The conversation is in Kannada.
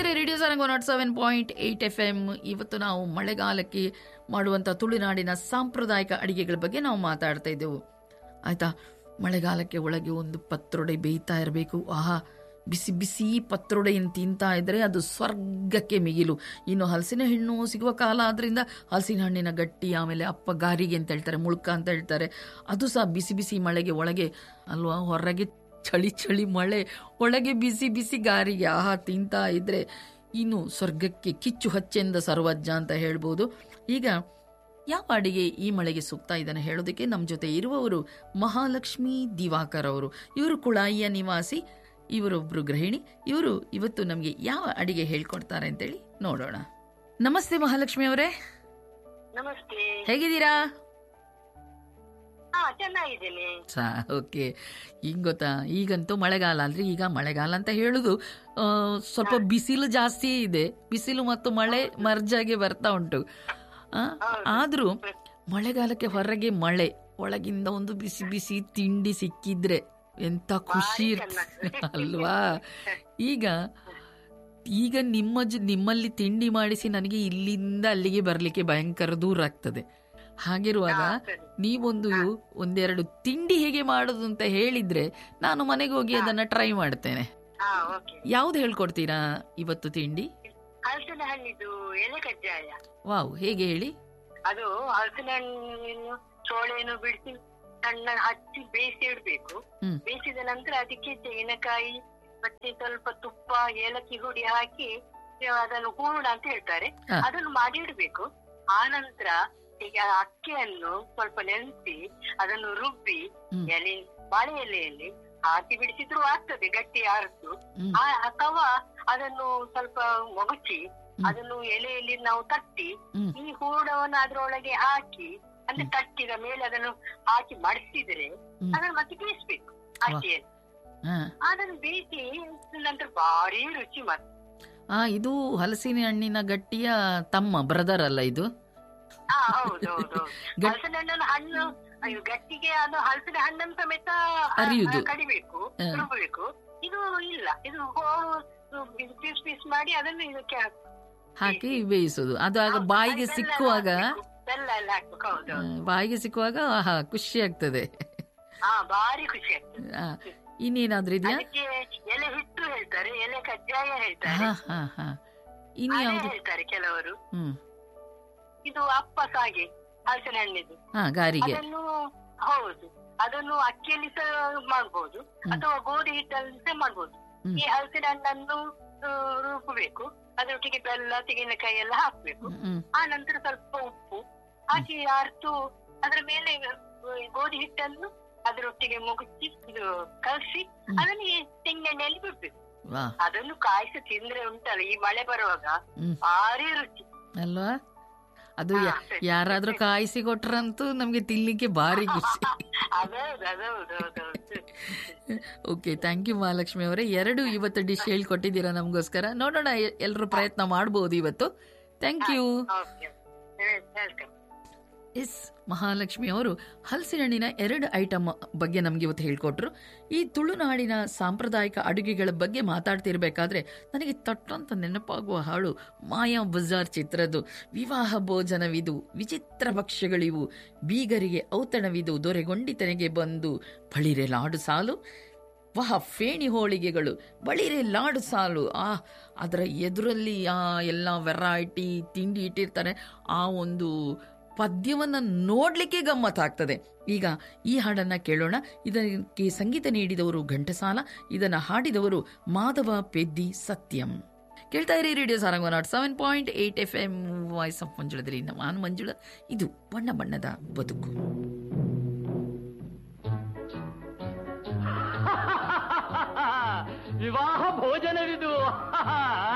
ಇದ್ದೀರಿ radio Sarang nought seven point eight F M ಇವತ್ತು ನಾವು ಮಳೆಗಾಲಕ್ಕೆ ಮಾಡುವಂಥ ತುಳುನಾಡಿನ ಸಾಂಪ್ರದಾಯಿಕ ಅಡಿಗೆಗಳ ಬಗ್ಗೆ ನಾವು ಮಾತಾಡ್ತಾ ಇದ್ದೆವು ಆಯ್ತಾ ಮಳೆಗಾಲಕ್ಕೆ ಒಳಗೆ ಒಂದು ಪತ್ರೊಡೆ ಬೇಯ್ತಾ ಇರಬೇಕು ಆಹಾ ಬಿಸಿ ಬಿಸಿ ಪತ್ರೊಡೆಯನ್ನು ತಿಂತಾ ಇದ್ರೆ ಅದು ಸ್ವರ್ಗಕ್ಕೆ ಮಿಗಿಲು ಇನ್ನು ಹಲಸಿನ ಹಣ್ಣು ಸಿಗುವ ಕಾಲ ಆದ್ರಿಂದ ಹಲಸಿನ ಹಣ್ಣಿನ ಗಟ್ಟಿ ಆಮೇಲೆ ಅಪ್ಪ ಗಾರಿಗೆ ಅಂತ ಹೇಳ್ತಾರೆ ಮುಳ್ಕ ಅಂತ ಹೇಳ್ತಾರೆ ಅದು ಸಹ ಬಿಸಿ ಬಿಸಿ ಮಳೆಗೆ ಒಳಗೆ ಅಲ್ವಾ ಹೊರಗೆ ಚಳಿ ಚಳಿ ಮಳೆ ಒಳಗೆ ಬಿಸಿ ಬಿಸಿ ಗಾರಿಗೆ ಆಹಾ ತಿಂತಾ ಇದ್ರೆ ಇನ್ನು ಸ್ವರ್ಗಕ್ಕೆ ಕಿಚ್ಚು ಹಚ್ಚೆಂದ ಸರ್ವಜ್ಞ ಅಂತ ಹೇಳ್ಬೋದು ಈಗ ಯಾವ ಅಡಿಗೆ ಈ ಮಳೆಗೆ ಸೂಕ್ತ ಇದನ್ನು ಹೇಳೋದಕ್ಕೆ ನಮ್ಮ ಜೊತೆ ಇರುವವರು ಮಹಾಲಕ್ಷ್ಮಿ ದಿವಾಕರ್ ಅವರು ಇವರು ಕುಳಾಯಿಯ ನಿವಾಸಿ ಇವರೊಬ್ರು ಗೃಹಿಣಿ ಇವರು ಇವತ್ತು ನಮಗೆ ಯಾವ ಅಡಿಗೆ ಹೇಳ್ಕೊಡ್ತಾರೆ ಅಂತೇಳಿ ನೋಡೋಣ ನಮಸ್ತೆ ಮಹಾಲಕ್ಷ್ಮಿ ಅವರೇ ನಮಸ್ತೆ ಹೇಗಿದ್ದೀರಾ ಹಾ ಚೆನ್ನಾಗಿದ್ದೇನೆ ಸಾ ಓಕೆ ಈಗ ಗೊತ್ತಾ ಈಗಂತೂ ಮಳೆಗಾಲ ಅಂದ್ರೆ ಈಗ ಮಳೆಗಾಲ ಅಂತ ಹೇಳುದು ಆ, ಸ್ವಲ್ಪ ಬಿಸಿಲು ಜಾಸ್ತಿ ಇದೆ ಬಿಸಿಲು ಮತ್ತು ಮಳೆ ಮರ್ಜಾಗೆ ಬರ್ತಾ ಉಂಟು ಆ, ಆದ್ರೂ ಮಳೆಗಾಲಕ್ಕೆ ಹೊರಗೆ ಮಳೆ ಒಳಗಿಂದ ಒಂದು ಬಿಸಿ ಬಿಸಿ ತಿಂಡಿ ಸಿಕ್ಕಿದ್ರೆ ಎಂತ ಖುಷಿ ಇರ್ತದೆ ಅಲ್ವಾ ಈಗ ಈಗ ನಿಮ್ಮ ಜ ನಿಮ್ಮಲ್ಲಿ ತಿಂಡಿ ಮಾಡಿಸಿ ನನಗೆ ಇಲ್ಲಿಂದ ಅಲ್ಲಿಗೆ ಬರ್ಲಿಕ್ಕೆ ಭಯಂಕರ ದೂರ ಆಗ್ತದೆ ಹಾಗಿರುವಾಗ ಸರಿ. ನೀವೊಂದು ಒಂದೆರಡು ತಿಂಡಿ ಹೇಗೆ ಮಾಡೋದು ಅಂತ ಹೇಳಿದ್ರೆ ನಾನು ಮನೆಗೆ ಹೋಗಿ ಅದನ್ನ ಟ್ರೈ ಮಾಡ್ತೇನೆ ಹಾ ಓಕೆ ಯಾವ್ದು ಹೇಳ್ಕೊಡ್ತೀರಾ ಇವತ್ತು ತಿಂಡಿ ಹಲಸಿನ ಹಣ್ಣಿದು ಎಲೆ ಕಜ್ಜಾಯ ವಾವ್ ಹೇಗೆ ಹೇಳಿ ಅದು ಹಲಸಿನ ಹಣ್ಣನ್ನು ಚೋಳೆಯನ್ನು ಬಿಡಿಸಿ ಸಣ್ಣ ಹಚ್ಚಿ ಬೇಯಿಸಿ ಇಡ್ಬೇಕು ಹ್ಮ್. ಬೇಯಿಸಿದ ನಂತರ ಅದಕ್ಕೆ ತೆಂಗಿನಕಾಯಿ ಮತ್ತೆ ಸ್ವಲ್ಪ ತುಪ್ಪ ಏಲಕ್ಕಿ ಹುಡಿ ಹಾಕಿ ಅದನ್ನು ಹೂರಣ ಅಂತ ಹೇಳ್ತಾರೆ ಹಾ. ಅದನ್ನು ಮಾಡಿ ಇಡ್ಬೇಕು ಆ ನಂತರ ಈಗ ಅಕ್ಕಿಯನ್ನು ಸ್ವಲ್ಪ ನೆನೆಸಿ ಅದನ್ನು ರುಬ್ಬಿ ಹ್ಮ್. ಎಲೆ ಬಾಳೆ ಎಲೆಯಲ್ಲಿ ಹಾಕಿ ಬಿಡಿಸಿದ್ರು ಆಗ್ತದೆ ಗಟ್ಟಿ ಆರಿಸು ಹ್ಮ್. ಆ ಅಥವಾ ಅದನ್ನು ಸ್ವಲ್ಪ ಒಗಚಿ ಅದನ್ನು ಎಲೆಯಲ್ಲಿ ನಾವು ತಟ್ಟಿ ಹ್ಮ್. ಈ ಹೂರಣವನ್ನು ಅದ್ರೊಳಗೆ ಹಾಕಿ ಅಂದ್ರೆ ತಟ್ಟಿದ ಮೇಲೆ ಅದನ್ನು ಹಾಕಿ ಮಡಿಸಿದ್ರೆ ಹ್ಮ್. ಅದನ್ನು ಮತ್ತೆ ಬೇಯಿಸ್ಬೇಕು ಅಕ್ಕಿಯಲ್ಲಿ ಹಾ. ಅದನ್ನು ಬೇಯಿಸಿ ನಂತರ ಭಾರಿ ರುಚಿ ಮತ್ತೆ ಆ ಇದು ಹಲಸಿನ ಹಣ್ಣಿನ ಗಟ್ಟಿಯ ತಮ್ಮ ಬ್ರದರ್ ಅಲ್ಲ ಇದು ಹಾ ಹೌದು ಹೌದು ಗಟ್- ಹಲಸಿನ ಹಣ್ಣನ್ನು ಹಣ್ಣು ಅಯ್ಯೋ, ಗಟ್ಟಿಗೆ ಅದು ಹಲಸಿನ ಹಣ್ಣನ್ನು ಸಮೇತ ಆ, ಅರಿಯುದು. ಆ, ಕಡಿಬೇಕು ಹಾ. ರುಬ್ಬಬೇಕು ಇದು ಇಲ್ಲ ಇದು ಹೋಳು ಪೀಸ್ ಪೀಸ್ ಮಾಡಿ ಅದನ್ನು ಇದಕ್ಕೆ ಹಾಕ್ಬೇಕು. ಹಾಕಿ ಬೇಯಿಸೋದು ಅದು ಆಗ ಹೌದು, ಬಾಯಿಗೆ ಬೆಲ್ಲ ಸಿಕ್ಕುವಾಗ ಹಾಕ್ಬೇಕು. ಬೆಲ್ಲ ಎಲ್ಲ ಹಾಕ್ಬೇಕು ಹೌದು ಆ, ಬಾಯಿಗೆ ಸಿಕ್ಕುವಾಗ ಆಹಾ ಖುಷಿ ಆಗ್ತದೆ ಹಾ ಭಾರಿ ಖುಷಿ ಆಗ್ತದೆ ಆ, ಇನ್ನೇನಾದ್ರೂ ಇದೆಯಾ ಅದಕ್ಕೆ ಎಲೆ ಹಿಟ್ಟು ಹೇಳ್ತಾರೆ ಎಲೆ ಕಜ್ಜಾಯ ಹೇಳ್ತಾರೆ ಹಾ ಹಾ ಹಾ ಇನ್ನು ಅದೇ ಯಾವ್ದು ಹೇಳ್ತಾರೆ ಕೆಲವರು ಹ್ಮ್ ಇದು ಅಪ್ಪಸ ಹಾಗೆ ಹಲಸಿನ ಹಣ್ಣಿದು ಹಾ ಗಾರಿಗೆ ಅದನ್ನು ಹೌದು ಅದನ್ನು ಅಕ್ಕಿಯಲ್ಲಿ ಸಹ ಮಾಡ್ಬೋದು ಅಥವಾ ಗೋಧಿ ಹಿಟ್ಟಲ್ಲಿ ಸಹ ಮಾಡ್ಬೋದು ಹ್ಮ್. ಈ ಹಲಸಿನ ಹಣ್ಣನ್ನು ಆ, ರುಬ್ಬಬೇಕು ಅದರೊಟ್ಟಿಗೆ ಬೆಲ್ಲ ತೆಂಗಿನಕಾಯಿ ಎಲ್ಲ ಹಾಕ್ಬೇಕು ಹ್ಮ್, ಹ್ಮ್ ಆ ನಂತರ ಸ್ವಲ್ಪ ಉಪ್ಪು ಹಾಕಿ ಅರ್ತು ಅದರ ಮೇಲೆ ಆ, ಗೋಧಿ ಹಿಟ್ಟನ್ನು ಅದರೊಟ್ಟಿಗೆ ಮುಗುಚಿ ಇದು ಕಲಸಿ ಹ್ಮ್. ಅದನ್ನು ಈ ತೆಂಗಿನೆಣ್ಣೆಯಲ್ಲಿ ಬಿಡ್ಬೇಕು ವಾ ಅದನ್ನು ಕಾಯಿಸಿ ತಿಂದ್ರೆ ಉಂಟಲ್ಲ ಈ ಮಳೆ ಬರುವಾಗ ಹ್ಮ್ ಭಾರಿ ರುಚಿ ಅಲ್ವಾ ಅದು ಹಾ, ಯಾ- ಸರಿ. ಯಾರಾದ್ರೂ ಕಾಯಿಸಿ ಕೊಟ್ರಂತೂ ನಮ್ಗೆ ತಿನ್ಲಿಕ್ಕೆ ಭಾರಿ ಖುಷಿ ಅದೌದು ಅದೌದು ಹೌದೌದು ಓಕೆ ಥ್ಯಾಂಕ್ ಯು ಮಹಾಲಕ್ಷ್ಮಿ ಅವರೇ ಎರಡು ಇವತ್ತು ಡಿಶ್ ಹೇಳ್ಕೊಟ್ಟಿದ್ದೀರಾ ನಮಗೋಸ್ಕರ ನೋಡೋಣ ಎಲ್ಲರೂ ಪ್ರಯತ್ನ ಮಾಡ್ಬೋದು ಇವತ್ತು thank you okay welcome S Mahalakshmi ಅವರು ಹಲಸಿನ ಹಣ್ಣಿನ ಎರಡು ಐಟಮ್ ಬಗ್ಗೆ ನಮ್ಗೆ ಇವತ್ತು ಹೇಳ್ಕೊಟ್ರು ಈ ತುಳುನಾಡಿನ ಸಾಂಪ್ರದಾಯಿಕ ಅಡುಗೆಗಳ ಬಗ್ಗೆ ಮಾತಾಡ್ತಿರ್ಬೇಕಾದ್ರೆ ನನಗೆ ತಟ್ಟಂತ ನೆನಪಾಗುವ ಹಾಳು ಮಾಯಾ ಬಜಾರ್ ಚಿತ್ರದ್ದು ವಿವಾಹ ಭೋಜನವಿದು ವಿಚಿತ್ರ ಭಕ್ಷ್ಯಗಳಿವು ಬೀಗರಿಗೆ ಔತಣವಿದು ದೊರೆಗೊಂಡಿತನೆಗೆ ಬಂದು ಬಳಿರೆ ಲಾಡು ಸಾಲು ವಹ ಫೇಣಿ ಹೋಳಿಗೆಗಳು ಬಳಿರೆ ಲಾಡು ಸಾಲು ಆ ಅದರ ಎದುರಲ್ಲಿ ಆ ಎಲ್ಲ ವೆರೈಟಿ ತಿಂಡಿ ಇಟ್ಟಿರ್ತಾರೆ ಆ ಒಂದು ಪದ್ಯವನ್ನು ನೋಡ್ಲಿಕ್ಕೆ ಗಮ್ಮತ್ತಾಗ್ತದೆ ಈಗ ಈ ಹಾಡನ್ನ ಕೇಳೋಣ ಇದಕ್ಕೆ ಸಂಗೀತ ನೀಡಿದವರು ಘಂಟಸಾಲ ಇದನ್ನ ಹಾಡಿದವರು ಮಾಧವ ಪೆದ್ದಿ ಸತ್ಯಂ ಕೇಳ್ತಾ ಇರಿ radio Sarang nought seven point eight F M voice of ಮಂಜುಳದಲ್ಲಿ ನಾನು ಮಂಜುಳ ಇದು ಬಣ್ಣ ಬಣ್ಣದ ಬದುಕು